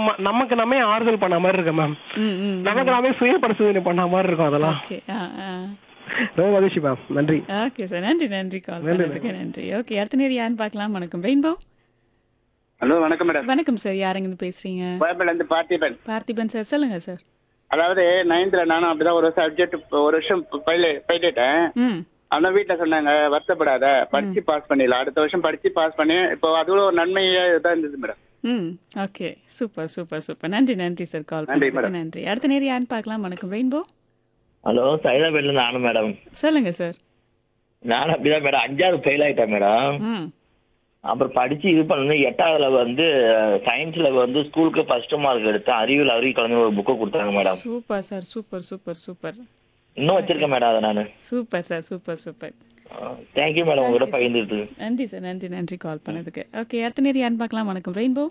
நம்ம நமக்கு நம்ம ஆறுதல் பண்ண மாதிரி இருக்கு மேம் ம் ம் நமக்கு நாமே சுய பரிசோதனை பண்ண மாதிரி இருக்கும் அதெல்லாம் ஓகே ஆ ஆ ரொம்ப மகிழ்ச்சி மேம் நன்றி ஓகே சார் நன்றி நன்றி கால் பண்ணதுக்கு நன்றி ஓகே அடுத்த நேரம் யாருன்னு பார்க்கலாம் வணக்கம் ரெயின்போ ஹலோ வணக்கம் மேடம் வணக்கம் சார் யாருங்கன்னு பேசுறீங்க கோயம்பேடுல இருந்து பார்த்திபன் பார்த்திபன் சார் சொல்லுங்க சார் அதாவது நைன்த்ல நானும் அப்படிதான் ஒரு சப்ஜெக்ட் ஒரு வருஷம் பயில பயிலிட்டேன் ம் ஆனா வீட்டுல சொன்னாங்க வருத்தப்படாத படிச்சு பாஸ் பண்ணிடலாம் அடுத்த வருஷம் படிச்சு பாஸ் பண்ணி இப்போ அதுவும் ஒரு நன்மையா தான் இருந்தது மேடம் ம் ஓகே சூப்பர் சூப்பர் சூப்பர் நன்றி நன்றி சார் கால் நன்றி, பண்ணதுக்கு நன்றி அடுத்த நேரம் யாருன்னு பார்க்கலாம் வணக்கம் ரெயின்போ ஹலோ சைதாபேட்ல இருந்து நானும் மேடம் சொல்லுங்க சார் நானும் அப்படிதான் மேடம் அஞ்சாவது ஃபெயில் ஆயிட்டேன் மேடம் ம் அப்புறம் படிச்சு இது பண்ணு எட்டாவதுல வந்து சயின்ஸ்ல வந்து ஸ்கூலுக்கு ஃபர்ஸ்ட் மார்க் எடுத்தேன் அறிவியல் அறிவு கலந்து ஒரு புக்கை கொடுத்தாங்க madam super sir super super super இன்னும் வச்சிருக்கேன் மேடம் அதை நான் super sir super super thank you madam உங்ககிட்ட பகிர்ந்துட்டு நன்றி சார் நன்றி நன்றி கால் பண்ணதுக்கு ஓகே அடுத்த நேரம் யாருன்னு பார்க்கலாம் வணக்கம் ரெயின்போ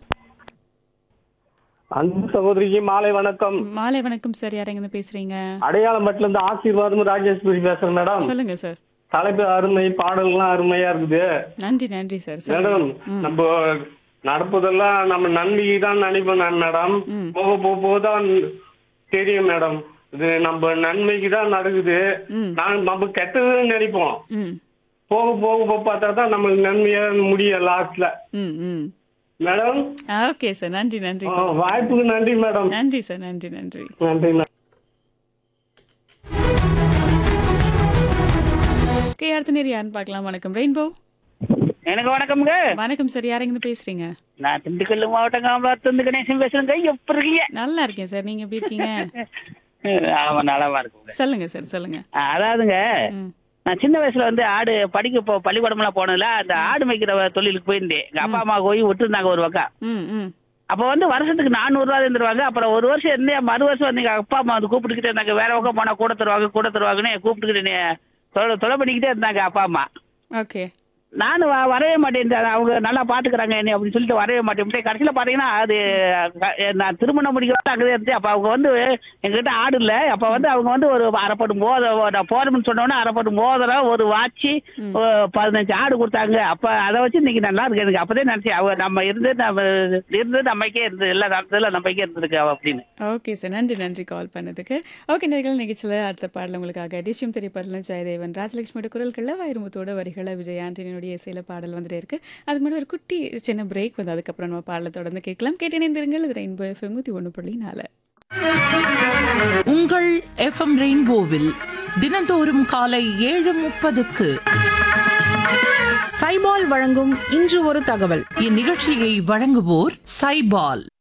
அன்பு சகோதரிக்கு மாலை வணக்கம் மாலை வணக்கம் சார் யாரெங்கன்னு பேசுறீங்க அடையாளம்பட்டில இருந்து ஆசீர்வாதம் ராஜேஸ்வரி பேசுறேன் மேடம் சொல்லுங்க சார் தலைப்பு அருமை பாடல்கள்லாம் அருமையா இருக்குது நன்றி நன்றி சார் மேடம் சொல்லுங்க நம்ம நடப்பதெல்லாம் நம்ம நன்மைக்கு தான் நினைப்போம் நான் மேடம் ம். போக போக போக தான் தெரியும் மேடம் இது நம்ம நன்மைக்கு தான் நடக்குது ம். நான் நம்ம கெட்டதுன்னு நினைப்போம் ம் போக போக போக பார்த்தா தான் நமக்கு நன்மையா முடியும் லாஸ்ட்ல ம் ம் மேடம் ஓகே சார் நன்றி நன்றி ஆ, வாய்ப்புக்கு நன்றி மேடம் நன்றி சார் நன்றி நன்றி நன்றி மேடம் ஓகே அடுத்த நேரம் யாருன்னு பார்க்கலாம் வணக்கம் ரெயின்போ எனக்கு வணக்கம்ங்க வணக்கம் சார் யாரெங்கன்னு பேசுறீங்க நான் திண்டுக்கல் மாவட்டம் காமராஜ் கணேசன் பேசுறேங்க எப்படி இருக்கீங்க நல்லா இருக்கேன் சார் நீங்க எப்படி இருக்கீங்க ஆமா நலமா இருக்குங்க சொல்லுங்க சார் சொல்லுங்க அதாவதுங்க ம் நான் சின்ன வயசுல வந்து ஆடு படிக்க போ பள்ளிக்கூடம்லாம் போனதுல அந்த ஆடு மேய்க்கிற தொழிலுக்கு போயிருந்தேன் எங்க அப்பா அம்மா போய் விட்டுருந்தாங்க ஒரு பக்கம் ம் ம் அப்ப வந்து வருஷத்துக்கு நானூறு ரூபா தந்துருவாங்க அப்புறம் ஒரு வருஷம் இருந்து மறு வருஷம் வந்து எங்க அப்பா அம்மா வந்து கூப்பிட்டுக்கிட்டே இருந்தாங்க வேற பக்கம் போனா கூட தருவாங்க கூட தருவாங்கன்னு கூப்பிட்டுக்கிட்டு தொலை தொலை பண்ணிக்கிட்டே இருந்தாங்க அப்பா அம்மா ஓகே நானும் வ- வரவே மாட்டேன் அவங்க நல்லா பாத்துக்கிறாங்க என்ன அப்படின்னு சொல்லிட்டு வரவே மாட்டேன் கடைசியில பாத்தீங்கன்னா அது க- நான் திருமணம் முடிக்கிறோம் அங்கே இருந்துச்சு அப்ப அவங்க வந்து எங்ககிட்ட ஆடு இல்ல அப்ப வந்து அவங்க வந்து ஒரு அரைப்பட்டு மோத நான் போறோம்னு சொன்னோன்னே அரைப்பட்டு மோதிரம் ஒரு வாட்சி பதினஞ்சு ஆடு கொடுத்தாங்க அப்ப அதை வச்சு இன்னைக்கு நல்லா இருக்கு எனக்கு அப்பதான் நினைச்சேன் அவங்க நம்ம இருந்து நம்ம இருந்து நம்மக்கே இருந்து எல்லா நேரத்துல நம்மக்கே இருந்திருக்கு அவ அப்படின்னு ஓகே சார் நன்றி நன்றி கால் பண்ணதுக்கு ஓகே நேர்கள் நிகழ்ச்சியில் அடுத்த பாடல் உங்களுக்காக டிஷ்யம் திரைப்படத்தில் ஜெயதேவன் ராஜலட்சுமியோட குரல்களில் வைரமுத்தோட வரிகளை விஜய் ஆண்டனியுடைய இசையில பாடல் வந்துட்டே இருக்கு அதுக்கு முன்னாடி ஒரு குட்டி சின்ன பிரேக் வந்து அதுக்கப்புறம் நம்ம பாடலை தொடர்ந்து கேட்கலாம் கேட்டு இணைந்திருங்கள் இது ரெயின்போ எஃப்எம் நூற்றி ஒன்று புள்ளி நாலு உங்கள் எஃப்எம் ரெயின்போவில் தினந்தோறும் காலை ஏழு முப்பதுக்கு சைபால் வழங்கும் இன்று ஒரு தகவல் இந்நிகழ்ச்சியை வழங்குவோர் சைபால்